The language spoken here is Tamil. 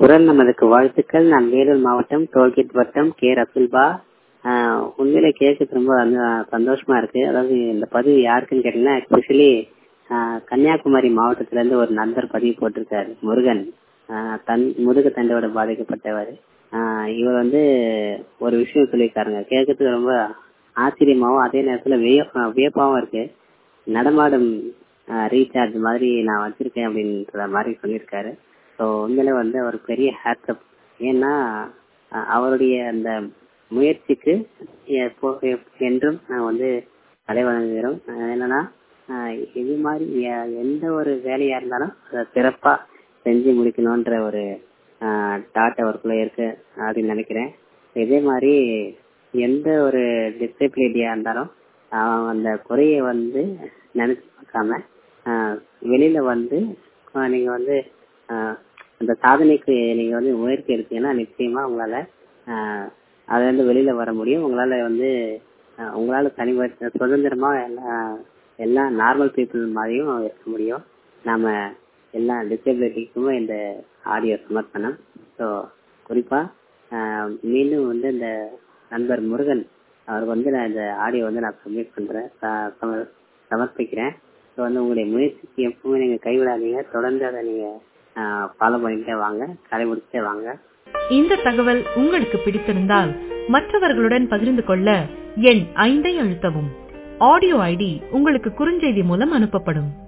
குரல் நமதுக்கு வாழ்த்துக்கள் நான் வேலூர் மாவட்டம் டோல்கேட் வட்டம் கே ரசுல்பா ஆஹ் உண்மையிலே கேட்க ரொம்ப வந்து சந்தோஷமா இருக்கு அதாவது இந்த பதிவு யாருக்குன்னு கேட்டீங்கன்னா எஸ்பெஷலி கன்னியாகுமரி மாவட்டத்துல இருந்து ஒரு நண்பர் பதிவு போட்டிருக்காரு முருகன் ஆஹ் தன் முதுகு தண்டோட பாதிக்கப்பட்டவர் ஆஹ் இவர் வந்து ஒரு விஷயம் சொல்லியிருக்காருங்க கேட்கறதுக்கு ரொம்ப ஆச்சரியமாவும் அதே நேரத்துல விய வியப்பாவும் இருக்கு நடமாடும் ரீசார்ஜ் மாதிரி நான் வச்சிருக்கேன் அப்படின்ற மாதிரி சொல்லியிருக்காரு ஸோ உண்மையில வந்து அவர் பெரிய ஹேட்அப் ஏன்னா அஹ் அவருடைய அந்த முயற்சிக்கு எப்போ- எப்- என்றும் நான் வந்து தலை வணங்குகிறோம் அஹ் என்னன்னா அஹ் இது மாதிரி எ- எந்த ஒரு வேலையா இருந்தாலும் அதை சிறப்பா செஞ்சு முடிக்கணும்ன்ற ஒரு டாட் அவருக்குள்ள இருக்கு அப்படின்னு நினைக்கிறேன் இதே மாதிரி எந்த ஒரு டிசபிலிட்டியா இருந்தாலும் அவன் அந்த குறைய வந்து நினைச்சு பார்க்காம ஆஹ் வெளியில வந்து ஆஹ் நீங்க வந்து ஆஹ் அந்த சாதனைக்கு நீங்க வந்து முயற்சி எடுத்தீங்கன்னா நிச்சயமா உங்களால ஆஹ் அதுல இருந்து வெளியில வர முடியும் உங்களால வந்து ஆஹ் உங்களால தனிப்பட்ட சுதந்திரமா எல்லா எல்லா நார்மல் பீப்புள் மாதிரியும் இருக்க முடியும் நாம எல்லா டிசபிலிட்டிக்குமே இந்த ஆடியோ சமர்ப்பணம் ஸோ குறிப்பா ஆஹ் மீண்டும் வந்து இந்த நண்பர் முருகன் அவருக்கு வந்து நான் இந்த ஆடியோ வந்து நான் சப்மிட் பண்றேன் ச- சம- சமர்ப்பிக்கிறேன் ஸோ வந்து உங்களுடைய முயற்சிக்கு எப்பவுமே நீங்க கைவிடாதீங்க தொடர்ந்து அதை நீங்க ஃபாலோ பண்ணிக்கிட்டே வாங்க கடைபிடிச்சிட்டே வாங்க இந்த தகவல் உங்களுக்கு பிடித்திருந்தால் மற்றவர்களுடன் பகிர்ந்து கொள்ள எண் ஐந்தை அழுத்தவும் ஆடியோ ஐடி உங்களுக்கு குறுஞ்செய்தி மூலம் அனுப்பப்படும்